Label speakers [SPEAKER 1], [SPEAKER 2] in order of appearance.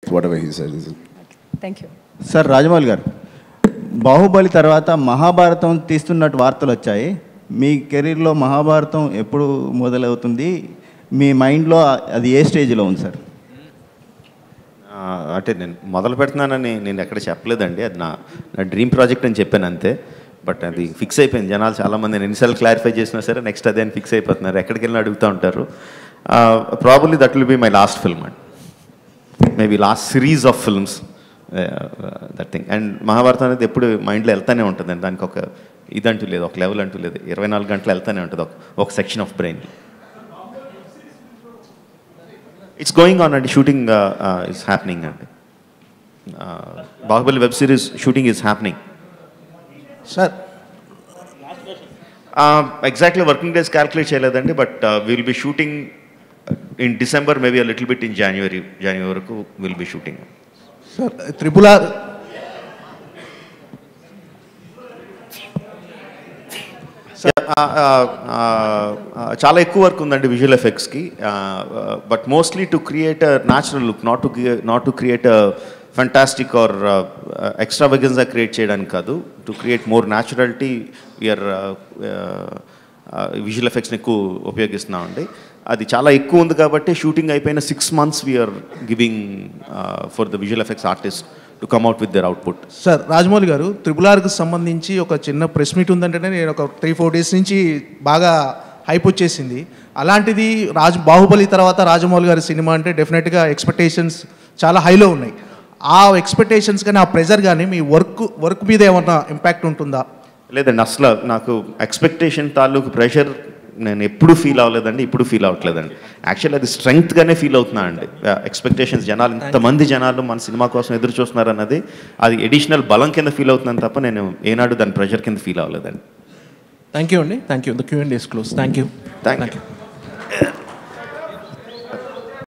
[SPEAKER 1] whatever he said.
[SPEAKER 2] Thank you
[SPEAKER 3] sir Rajamouli garu Baahubali తర్వాత మహాభారతం తీస్తున్నట్టు వార్తలు వచ్చాయి మీ కెరీర్లో మహాభారతం ఎప్పుడు మొదలవుతుంది మీ మైండ్లో అది ఏ స్టేజ్లో ఉంది సార్
[SPEAKER 4] ఆ, అంటే నేను మొదలు పెడుతున్నానని నేను ఎక్కడ చెప్పలేదండి అది నా నా డ్రీమ్ ప్రాజెక్ట్ అని చెప్పాను అంతే బట్ అది ఫిక్స్ అయిపోయింది జనాలు చాలామంది నేను ఎన్నిసార్లు క్లారిఫై చేసినా సరే నెక్స్ట్ అదే అని ఫిక్స్ అయిపోతున్నారు ఎక్కడికి వెళ్ళినా అడుగుతూ ఉంటారు probably that will be my last film అండి maybe last series of films that thing and Mahabharatam అనేది ఎప్పుడు మైండ్లో వెళ్తానే ఉంటుందండి దానికి ఒక ఇదంటూ లేదు ఒక లెవెల్ అంటూ లేదు ఇరవై నాలుగు గంటలు వెళ్తానే ఉంటుంది ఒక ఒక section of brain it's going on అండి షూటింగ్ ఇస్ హ్యాపెనింగ్ అండి Baahubali web series shooting is happening
[SPEAKER 5] sir
[SPEAKER 4] exactly working days calculate చేయలేదండి but will be shooting in December maybe a little bit in January జనవరి వరకు will be shooting
[SPEAKER 5] sir triple
[SPEAKER 4] చాలా ఎక్కువ work ఉందండి visual ఎఫెక్ట్స్కి but mostly to create a natural look not to not to create a fantastic or extra వెగన్స్గా create చేయడానికి కాదు to create more naturality we're visual ఎఫెక్ట్స్ని ఎక్కువ ఉపయోగిస్తున్నామండి అది చాలా ఎక్కువ ఉంది కాబట్టి షూటింగ్ అయిపోయిన six months we're giving for the visual effects artist to come out with their output
[SPEAKER 5] sir Rajamouli garu triple ఆర్కి సంబంధించి ఒక చిన్న ప్రెస్ మీట్ ఉందంటేనే నేను ఒక త్రీ ఫోర్ డేస్ నుంచి బాగా హైప్ వచ్చేసింది అలాంటిది రాజ్ బాహుబలి తర్వాత రాజమౌళి గారి సినిమా అంటే డెఫినెట్గా ఎక్స్పెక్టేషన్స్ చాలా హైలో ఉన్నాయి ఆ ఎక్స్పెక్టేషన్స్ కానీ ఆ ప్రెజర్ కానీ మీ వర్క్ వర్క్ మీద ఏమన్నా ఇంపాక్ట్ ఉంటుందా
[SPEAKER 4] లేదండి అసలు నాకు ఎక్స్పెక్టేషన్ తాలూకు ప్రెషర్ నేను ఎప్పుడు ఫీల్ అవ్వలేదండి ఇప్పుడు ఫీల్ అవ్వట్లేదండి యాక్చువల్లీ అది స్ట్రెంగ్త్గానే ఫీల్ అవుతున్నా అండి ఎక్స్పెక్టేషన్స్ జనాలు ఇంతమంది జనాలు మన సినిమా కోసం ఎదురు చూస్తున్నారు అన్నది అది ఎడిషనల్ బలం కింద ఫీల్ అవుతున్నాను తప్ప నేను ఏనాడు దాని ప్రెషర్ కింద ఫీల్ అవ్వలేదండి
[SPEAKER 5] థ్యాంక్ యూ అండి thank you the queue and days close thank you
[SPEAKER 4] thank you